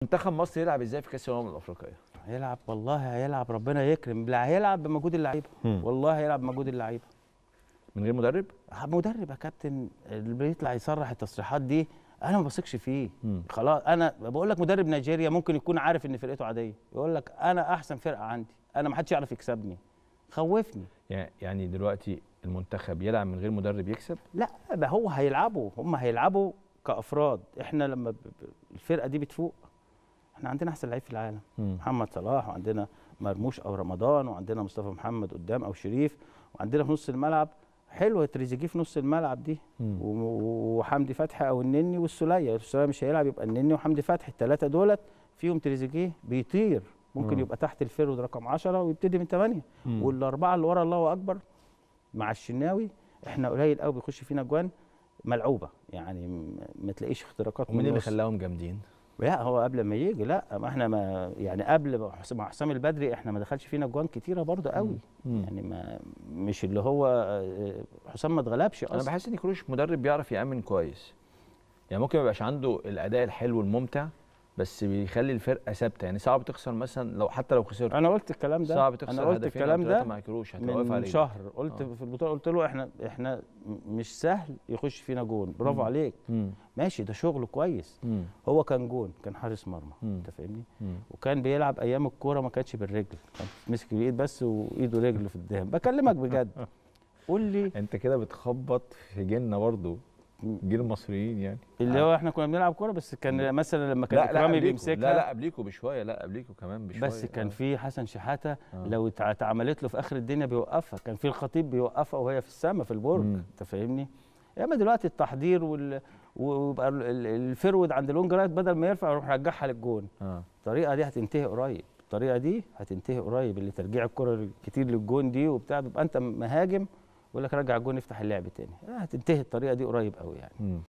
منتخب مصر يلعب ازاي في كاس الامم الافريقيه هيلعب والله هيلعب ربنا يكرم لا هيلعب بمجهود اللعيبه مم. والله هيلعب بمجهود اللعيبه من غير مدرب مدرب يا كابتن اللي بيطلع يصرح التصريحات دي انا ما بثقش فيه مم. خلاص انا بقول لك مدرب نيجيريا ممكن يكون عارف ان فرقته عاديه يقول لك انا احسن فرقه عندي انا ما حدش يعرف يكسبني خوفني يع- يعني دلوقتي المنتخب يلعب من غير مدرب يكسب لا ده هو هيلعبوا هم هيلعبوا كافراد احنا لما ب... ب- الفرقه دي بتفوق احنا عندنا احسن لعيب في العالم مم. محمد صلاح وعندنا مرموش او رمضان وعندنا مصطفى محمد قدام او شريف وعندنا في نص الملعب حلوه تريزيجيه في نص الملعب دي مم. و- وحمدي فتحي او النني والسوليه السوليه مش هيلعب يبقى النني وحمدي فتحي الثلاثه دولت فيهم تريزيجيه بيطير ممكن مم. يبقى تحت الفرود رقم 10 ويبتدي من 8 مم. والاربعه اللي ورا الله اكبر مع الشناوي احنا قليل قوي بيخش فينا اجوان ملعوبه يعني م- ما تلاقيش اختراقات من ومين اللي النص. خلاهم جامدين لا هو قبل ما يجي لا ما احنا ما يعني قبل ما حس- مع حسام البدري احنا ما دخلش فينا اجوان كتيره برضه قوي مم. يعني ما مش اللي هو آه، حسام ما اتغلبش انا اصلا بحس ان كروش مدرب بيعرف يامن كويس يعني ممكن ما يبقاش عنده الاداء الحلو الممتع بس بيخلي الفرقه ثابته يعني صعب تخسر مثلا لو حتى لو خسرت انا قلت الكلام ده صعب تخسر انا قلت هدفين الكلام أو ثلاثة ده مع كروش هتبقى واقف من عليه شهر قلت آه. في البطوله قلت له احنا احنا م- مش سهل يخش فينا جون برافو مم. عليك مم. ماشي ده شغله كويس مم. هو كان جون كان حارس مرمى مم. انت فاهمني مم. وكان بيلعب ايام الكوره ما كانتش بالرجل كان مسك بالايد بس وايده رجل في الدهن بكلمك بجد قول لي انت كده بتخبط في جيلنا برضه جيل المصريين يعني اللي هو احنا كنا بنلعب كوره بس كان مثلا لما كان اكرامي قبليكوا. بيمسكها لا لا قبليكوا بشويه لا قبليكوا كمان بشويه بس كان آه. في حسن شحاته آه. لو اتع- اتعملت له في اخر الدنيا بيوقفها كان في الخطيب بيوقفها وهي في السماء في البرج مم. انت فاهمني اما دلوقتي التحضير وال... ويبقى ال- ال- الفرود عند اللونج رايت بدل ما يرفع يروح يرجعها للجون اه الطريقه دي هتنتهي قريب الطريقه دي هتنتهي قريب اللي ترجيع الكره كتير للجون دي وبتاع بيبقى انت مهاجم يقول لك رجع الجون افتح اللعب تاني آه، هتنتهي الطريقه دي قريب قوي يعني مم.